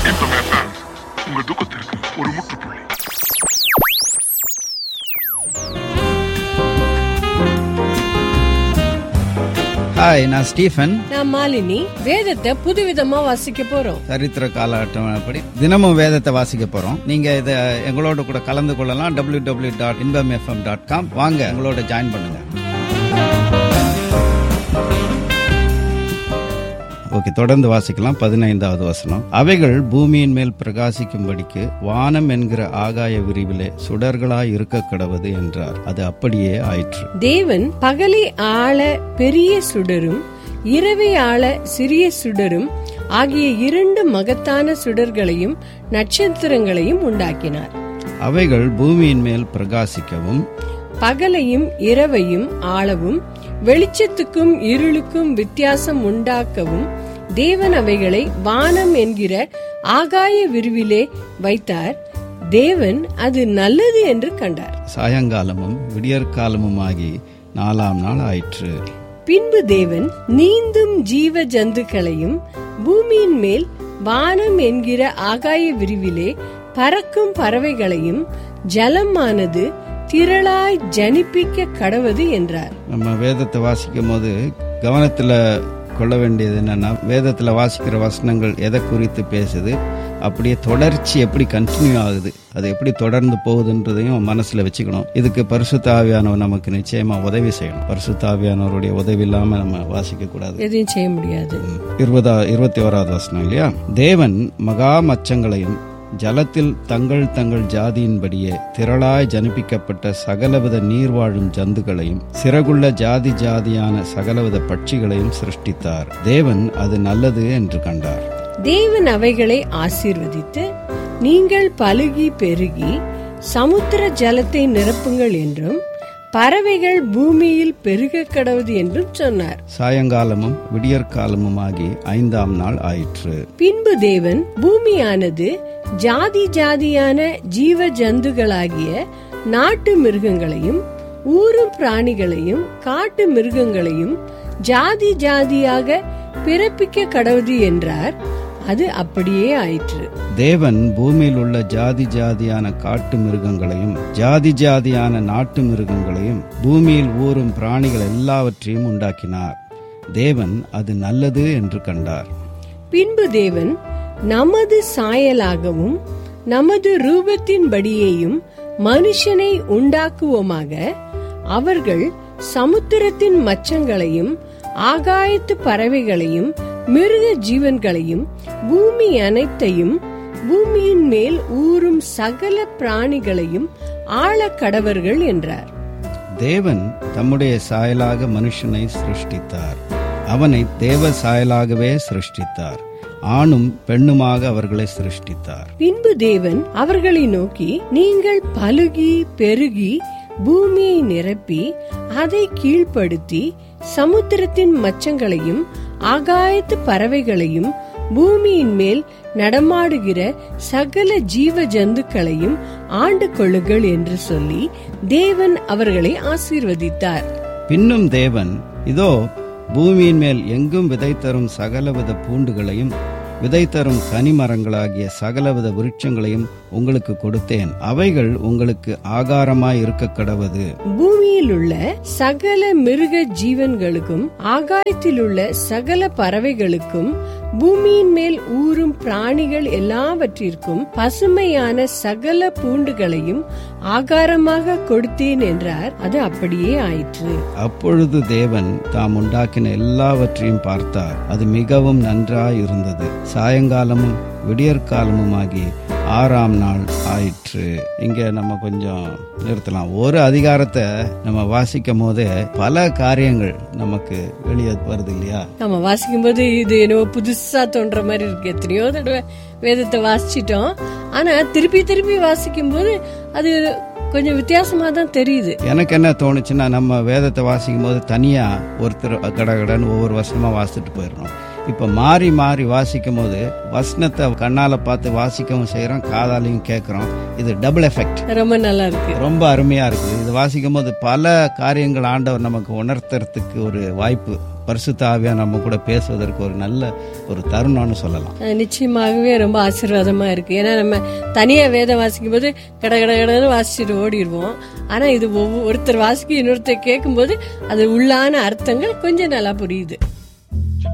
இன்பம் FM உங்க துக்கத்திற்கு ஒரு முற்றுப்புள்ளி ஹாய் நான் ஸ்டீஃபன் நான் மாலினி வேதத்தை புதுவிதமா வாசிக்க போறோம் சரித்திர கால அட்டவணைப்படி தினமும் வேதத்தை வாசிக்க போறோம் நீங்க இதை எங்களோட கூட கலந்து கொள்ளலாம் W W dot Inbam FM dot com வாங்க எங்களோட ஜாயின் பண்ணுங்க ஓகே தொடர்ந்து வாசிக்கலாம் பதினைந்தாவது வசனம் அவைகள் பூமியின் மேல் பிரகாசிக்கும்படிக்கு வானம் என்கிற ஆகாய விரிவிலே சுடர்களாய் இருக்க கடவது என்றார் அது அப்படியே ஆயிற்று தேவன் பகலை ஆள பெரிய சுடரும் இரவை ஆள சிறிய சுடரும் ஆகிய இரண்டு மகத்தான சுடர்களையும் நட்சத்திரங்களையும் உண்டாக்கினார் அவைகள் பூமியின் மேல் பிரகாசிக்கவும் பகலையும் இரவையும் ஆளவும் வெளிச்சத்துக்கும் இருளுக்கும் வித்தியாசம் உண்டாக்கவும் தேவன் அவைகளை வானம் என்கிற ஆகாய விரிவிலே வைத்தார் தேவன் அது நல்லது என்று கண்டார் சாயங்காலமும் விடியற்காலமுமாகி நாலாம் நாள் ஆயிற்று பின்பு தேவன் நீந்தும் ஜீவ ஜந்துக்களையும் பூமியின் மேல் வானம் என்கிற ஆகாய விரிவிலே பறக்கும் பறவைகளையும் ஜலமானது திரளாய் ஜனிப்பிக்க கடவது என்றார் நம்ம வேதத்தை வாசிக்கும் போது கவனத்துல கொள்ள வேண்டியது என்னன்னா வேதத்துல வாசிக்கிற வசனங்கள் எதை குறித்து பேசுது அப்படியே தொடர்ச்சி எப்படி கண்டினியூ ஆகுது அது எப்படி தொடர்ந்து போகுதுன்றதையும் மனசுல வச்சுக்கணும் இதுக்கு பரிசுத்த ஆவியானவர் நமக்கு நிச்சயமா உதவி செய்யணும் பரிசுத்த ஆவியானவருடைய உதவி இல்லாம நம்ம வாசிக்க கூடாது எதையும் செய்ய முடியாது இருபதா இருபத்தி ஓராவது வசனம் இல்லையா தேவன் மகா மச்சங்களையும் ஜலத்தில் தங்கள் தங்கள் ஜாதியின்படியே திரளாய் ஜனிப்பிக்கப்பட்ட சகலவித நீர் வாழும் ஜந்துகளையும் சிறகுள்ள ஜாதி ஜாதியான சகலவித பட்சிகளையும் சிருஷ்டித்தார் தேவன் அது நல்லது என்று கண்டார் தேவன் அவைகளை ஆசீர்வதித்து நீங்கள் பலுகி பெருகி சமுத்திர ஜலத்தை நிரப்புங்கள் என்றும் பறவைகள் பூமியில் பெருக கடவுது என்றும் சொன்னார் சாயங்காலமும் விடியற்காலமுமாகி ஐந்தாம் நாள் ஆயிற்று பின்பு தேவன் பூமியானது ஜாதி ஜாதியான ஜீவ ஜந்துகளாகிய நாட்டு மிருகங்களையும் ஊரும் பிராணிகளையும் காட்டு மிருகங்களையும் ஜாதி ஜாதியாக பிறப்பிக்க கடவுது என்றார் அது அப்படியே ஆயிற்று தேவன் பூமியில் உள்ள ஜாதி ஜாதியான காட்டு மிருகங்களையும் ஜாதி ஜாதியான நாட்டு மிருகங்களையும் பூமியில் ஊறும் பிராணிகள் எல்லாவற்றையும் உண்டாக்கினார் தேவன் அது நல்லது என்று கண்டார் பின்பு தேவன் நமது சாயலாகவும் நமது ரூபத்தின்படியேயும் மனுஷனை உண்டாக்குவோமாக அவர்கள் சமுத்திரத்தின் மச்சங்களையும் ஆகாயத்து பறவைகளையும் மிருக ஜீவன்களையும் பூமி அனைத்தையும் பூமியின் மேல் ஊறும் சகல பிராணிகளையும் ஆழ கடவர்கள் என்றார் தேவன் தம்முடைய சாயலாக மனுஷனை சிருஷ்டித்தார் அவனை தேவ சாயலாகவே சிருஷ்டித்தார் ஆணும் பெண்ணுமாக அவர்களை சிருஷ்டித்தார் பின்பு தேவன் அவர்களை நோக்கி நீங்கள் பலுகி பெருகி பூமியை நிரப்பி அதை கீழ்ப்படுத்தி சமுத்திரத்தின் மச்சங்களையும் ஆகாயத்து பறவைகளையும் பூமியின் மேல் நடமாடுகிற சகல ஜீவ ஜந்துக்களையும் ஆண்டு கொள்ளுங்கள் என்று சொல்லி தேவன் அவர்களை ஆசீர்வதித்தார் பின்னும் தேவன் இதோ பூமியின் மேல் எங்கும் விதை தரும் சகலவித பூண்டுகளையும் விதை தரும் கனிமரங்களாகிய சகலவித விருட்சங்களையும் உங்களுக்கு கொடுத்தேன் அவைகள் உங்களுக்கு ஆகாரமாய் இருக்க கடவது பூமியில் உள்ள சகல மிருக ஜீவன்களுக்கும் ஆகாயத்தில் உள்ள சகல பறவைகளுக்கும் பூமியின் மேல் ஊறும் பிராணிகள் எல்லாவற்றிற்கும் பசுமையான சகல பூண்டுகளையும் ஆகாரமாக கொடுத்தேன் என்றார் அது அப்படியே ஆயிற்று அப்பொழுது தேவன் தாம் உண்டாக்கின எல்லாவற்றையும் பார்த்தார் அது மிகவும் நன்றாய் இருந்தது சாயங்காலமும் விடியற்காலமுமாகி ஆறாம் நாள் ஆயிற்று இங்க நம்ம கொஞ்சம் நிறுத்தலாம் ஒரு அதிகாரத்தை நம்ம வாசிக்கும் போதே பல காரியங்கள் நமக்கு வெளியே வருது இல்லையா நம்ம வாசிக்கும் போது இது என்னவோ புதுசா தோன்ற மாதிரி இருக்கு எத்தனையோ தடவை வேதத்தை வாசிச்சிட்டோம் ஆனா திருப்பி திருப்பி வாசிக்கும் போது அது கொஞ்சம் வித்தியாசமா தான் தெரியுது எனக்கு என்ன தோணுச்சுன்னா நம்ம வேதத்தை வாசிக்கும் போது தனியா ஒருத்தர் கடகடன்னு ஒவ்வொரு வருஷமா வாசிச்சுட்டு போயிடணும் இப்ப மாறி மாறி வாசிக்கும் போது வசனத்தை கண்ணால பார்த்து வாசிக்கவும் செய்யறோம் காதாலையும் கேட்கறோம் இது டபுள் எஃபெக்ட் ரொம்ப நல்லா இருக்கு ரொம்ப அருமையா இருக்குது இது வாசிக்கும் போது பல காரியங்கள் ஆண்டவர் நமக்கு உணர்த்துறதுக்கு ஒரு வாய்ப்பு பரிசுத்த ஆவியா நம்ம கூட பேசுவதற்கு ஒரு நல்ல ஒரு தருணம்னு சொல்லலாம் அது நிச்சயமாகவே ரொம்ப ஆசீர்வாதமா இருக்கு ஏன்னா நம்ம தனியா வேதம் வாசிக்கும் போது கட கட கடன்னு வாசிச்சுட்டு ஓடிடுவோம் ஆனா இது ஒவ்வொரு- ஒருத்தர் வாசிக்க இன்னொருத்தர் கேட்கும்போது அது உள்ளான அர்த்தங்கள் கொஞ்சம் நல்லா புரியுது